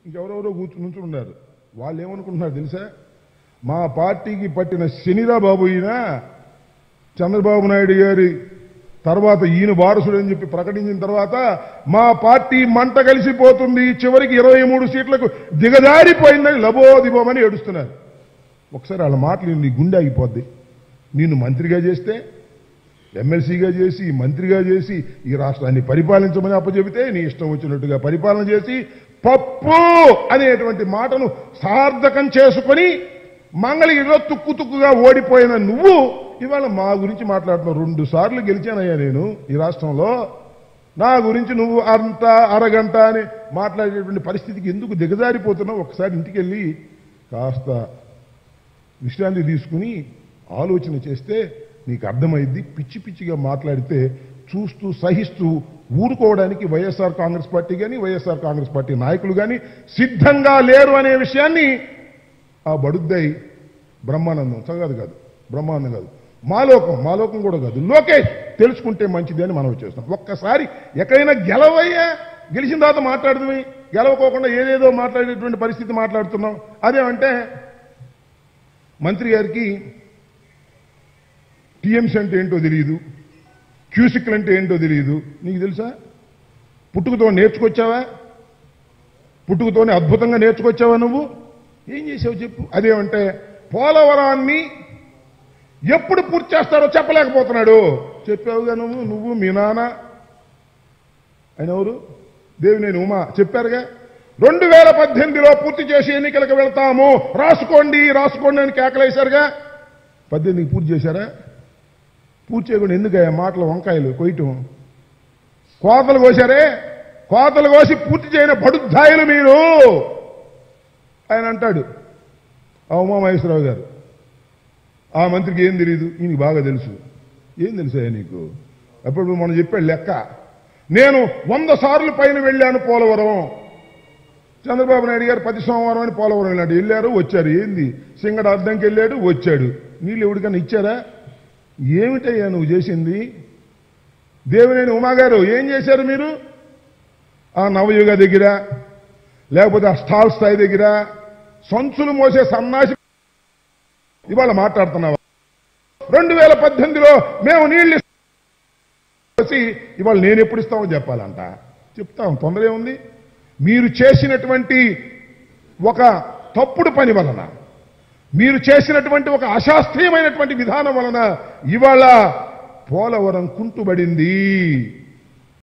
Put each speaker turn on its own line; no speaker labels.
ఇంకెవరెవరో కూర్చుని నుంచుని ఉన్నారు వాళ్ళు ఏమనుకుంటున్నారు తెలుసా మా పార్టీకి పట్టిన శనిరా బాబు ఈయన చంద్రబాబు నాయుడు గారి తర్వాత ఈయన వారసుడు అని చెప్పి ప్రకటించిన తర్వాత మా పార్టీ మంట కలిసిపోతుంది చివరికి ఇరవై మూడు సీట్లకు దిగజారిపోయిందని లబోదిబోమని ఏడుస్తున్నారు ఒకసారి వాళ్ళ మాటలు నీ గుండె ఆగిపోద్ది నిన్ను మంత్రిగా చేస్తే ఎమ్మెల్సీగా చేసి మంత్రిగా చేసి ఈ రాష్ట్రాన్ని పరిపాలించమని అప్పచెబితే నీ ఇష్టం వచ్చినట్టుగా పరిపాలన చేసి పప్పు అనేటువంటి మాటను సార్థకం చేసుకొని మంగళగిరిలో తుక్కు తుక్కుగా ఓడిపోయిన నువ్వు ఇవాళ మా గురించి మాట్లాడుతున్నావు రెండు సార్లు గెలిచానయ్యా నేను ఈ రాష్ట్రంలో నా గురించి నువ్వు అంత అరగంట అని మాట్లాడేటువంటి పరిస్థితికి ఎందుకు దిగజారిపోతున్నావు ఒకసారి ఇంటికి వెళ్ళి కాస్త విశ్రాంతి తీసుకుని ఆలోచన చేస్తే నీకు అర్థమైద్ది పిచ్చి పిచ్చిగా మాట్లాడితే చూస్తూ సహిస్తూ ఊరుకోవడానికి వైఎస్ఆర్ కాంగ్రెస్ పార్టీ కానీ వైఎస్ఆర్ కాంగ్రెస్ పార్టీ నాయకులు కానీ సిద్ధంగా లేరు అనే విషయాన్ని ఆ బడుద్దాయి బ్రహ్మానందం చగదు కాదు బ్రహ్మానందం కాదు మాలోకం మాలోకం కూడా కాదు లోకేష్ తెలుసుకుంటే మంచిది అని మనం చేస్తాం ఒక్కసారి ఎక్కడైనా గెలవయ్యా గెలిచిన తర్వాత మాట్లాడుతుంది గెలవకోకుండా ఏదేదో మాట్లాడేటువంటి పరిస్థితి మాట్లాడుతున్నాం అదేమంటే మంత్రి గారికి టీఎంసీ అంటే ఏంటో తెలియదు క్యూసిక్లు అంటే ఏంటో తెలియదు నీకు తెలుసా పుట్టుకతో నేర్చుకొచ్చావా పుట్టుకతోనే అద్భుతంగా నేర్చుకొచ్చావా నువ్వు ఏం చేసావు చెప్పు అదేమంటే పోలవరాన్ని ఎప్పుడు పూర్తి చేస్తారో చెప్పలేకపోతున్నాడు చెప్పావుగా నువ్వు నువ్వు మీ నాన్న ఆయన ఎవరు దేవినేని ఉమా చెప్పారుగా రెండు వేల పద్దెనిమిదిలో పూర్తి చేసి ఎన్నికలకు వెళ్తాము రాసుకోండి రాసుకోండి అని కేకలేశారుగా పద్దెనిమిదికి పూర్తి చేశారా పూర్తి చేయకుండా ఎందుకయ్యా మాటలు వంకాయలు కొయ్యటం కోతలు కోసారే కోతలు కోసి పూర్తి చేయని బడుద్దాయిలు మీరు ఆయన అంటాడు ఆ ఉమామహేశ్వరరావు గారు ఆ మంత్రికి ఏం తెలియదు ఈయనకి బాగా తెలుసు ఏం తెలుసా నీకు అప్పుడు మనం చెప్పాడు లెక్క నేను వంద సార్లు పైన వెళ్ళాను పోలవరం చంద్రబాబు నాయుడు గారు ప్రతి సోమవారం అని పోలవరం వెళ్ళాడు వెళ్ళారు వచ్చారు ఏంది సింగడ అద్దంకి వెళ్ళాడు వచ్చాడు నీళ్ళు ఎవరికైనా ఇచ్చారా ఏమిటయ్యా నువ్వు చేసింది దేవినేని ఉమా గారు ఏం చేశారు మీరు ఆ నవయుగ దగ్గర లేకపోతే ఆ స్టాల్ స్థాయి దగ్గర సంచులు మోసే సన్నాసి ఇవాళ మాట్లాడుతున్నావా రెండు వేల పద్దెనిమిదిలో మేము నీళ్ళు వచ్చి ఇవాళ నేను ఎప్పుడు ఇస్తామో చెప్పాలంట చెప్తాం తొందర ఏముంది మీరు చేసినటువంటి ఒక తప్పుడు పని వలన మీరు చేసినటువంటి ఒక అశాస్త్రీయమైనటువంటి విధానం వలన ఇవాళ పోలవరం కుంటుబడింది